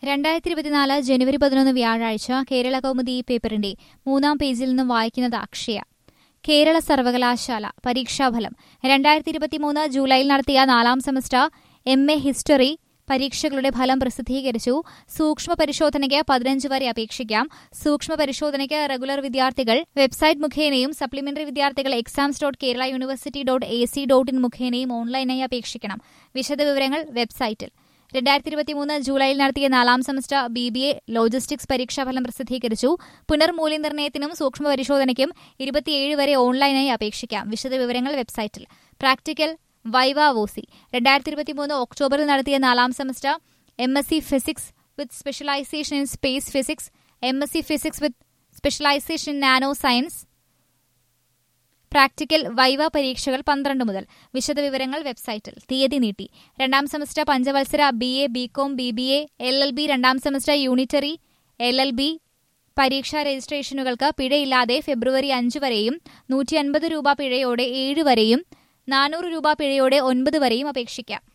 രണ്ടായിരത്തി ഇരുപത്തിനാല് ജനുവരി പതിനൊന്ന് വ്യാഴാഴ്ച കേരള കൗമുദി ഈ പേപ്പറിന്റെ മൂന്നാം പേജിൽ നിന്നും വായിക്കുന്നത് അക്ഷയ കേരള സർവകലാശാല പരീക്ഷാഫലം രണ്ടായിരത്തി ഇരുപത്തിമൂന്ന് ജൂലൈയിൽ നടത്തിയ നാലാം സെമസ്റ്റർ എം എ ഹിസ്റ്ററി പരീക്ഷകളുടെ ഫലം പ്രസിദ്ധീകരിച്ചു സൂക്ഷ്മ പരിശോധനയ്ക്ക് പതിനഞ്ച് വരെ അപേക്ഷിക്കാം സൂക്ഷ്മ പരിശോധനയ്ക്ക് റെഗുലർ വിദ്യാർത്ഥികൾ വെബ്സൈറ്റ് മുഖേനയും സപ്ലിമെന്ററി വിദ്യാർത്ഥികൾ exams dot Kerala university dot A C dot in മുഖേനയും ഓൺലൈനായി അപേക്ഷിക്കണം വിശദവിവരങ്ങൾ വെബ്സൈറ്റിൽ രണ്ടായിരത്തി ഇരുപത്തിമൂന്ന് ജൂലൈയിൽ നടത്തിയ നാലാം semester B B A logistics പരീക്ഷാഫലം പ്രസിദ്ധീകരിച്ചു പുനർമൂല്യനിർണ്ണയത്തിനും സൂക്ഷ്മ പരിശോധനയ്ക്കും ഇരുപത്തിയേഴ് വരെ ഓൺലൈനായി അപേക്ഷിക്കാം വിശദവിവരങ്ങൾ വെബ്സൈറ്റിൽ പ്രാക്ടിക്കൽ വൈവ വോസി രണ്ടായിരത്തി ഇരുപത്തിമൂന്ന് ഒക്ടോബറിൽ നടത്തിയ നാലാം semester M S C physics with specialisation in space physics M S C physics with specialisation in nano science practical viva പരീക്ഷകൾ പന്ത്രണ്ട് മുതൽ വിശദവിവരങ്ങൾ വെബ്സൈറ്റിൽ തീയതി നീട്ടി രണ്ടാം സെമസ്റ്റർ പഞ്ചവത്സര B A B com B B A L L B രണ്ടാം semester unitary L L B പരീക്ഷാ രജിസ്ട്രേഷനുകൾക്ക് പിഴയില്ലാതെ ഫെബ്രുവരി അഞ്ച് വരെയും നൂറ്റി അൻപത് രൂപ പിഴയോടെ ഏഴ് വരെയും നാനൂറ് രൂപ പിഴയോടെ ഒൻപത് വരെയും അപേക്ഷിക്കാം